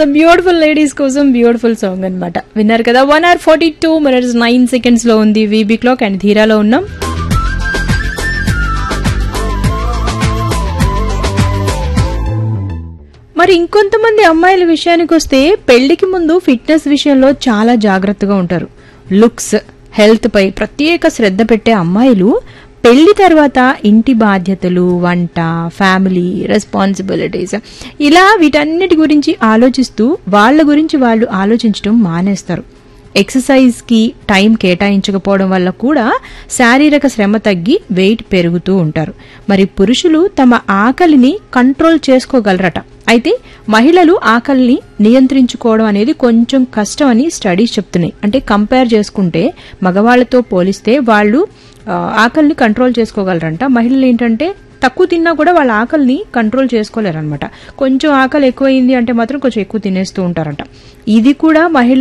so beautiful ladies కోసం beautiful song అన్నమాట విన్నారు కదా one hour forty two minutes nine seconds లో ఉంది వీబీ క్లాక్ అండ్ ధీరాలో ఉన్నాం మరి ఇంకొంతమంది అమ్మాయిల విషయానికి వస్తే పెళ్లికి ముందు ఫిట్నెస్ విషయంలో చాలా జాగ్రత్తగా ఉంటారు లుక్స్ హెల్త్ పై ప్రత్యేక శ్రద్ధ పెట్టే అమ్మాయిలు పెళ్లి తర్వాత ఇంటి బాధ్యతలు వంట ఫ్యామిలీ రెస్పాన్సిబిలిటీస్ ఇలా వీటన్నిటి గురించి ఆలోచిస్తూ వాళ్ళ గురించి వాళ్ళు ఆలోచించడం మానేస్తారు ఎక్సర్సైజ్ కి టైం కేటాయించకపోవడం వల్ల కూడా శారీరక శ్రమ తగ్గి వెయిట్ పెరుగుతూ ఉంటారు మరి పురుషులు తమ ఆకలిని కంట్రోల్ చేసుకోగలరట అయితే మహిళలు ఆకలిని నియంత్రించుకోవడం అనేది కొంచెం కష్టం అని స్టడీస్ చెప్తున్నాయి అంటే కంపేర్ చేసుకుంటే మగవాళ్లతో పోలిస్తే వాళ్ళు ఆ, ఆకలిని కంట్రోల్ చేసుకోగలరంట మహిళలు ఏంటంటే తక్కువ తిన్నా కూడా వాళ్ళ ఆకలిని కంట్రోల్ చేసుకోలేరన్నమాట కొంచెం ఆకలి ఎక్కువైంది అంటే మాత్రం కొంచెం ఎక్కువ తినేస్తూ ఉంటారంట ఇది కూడా మహిళ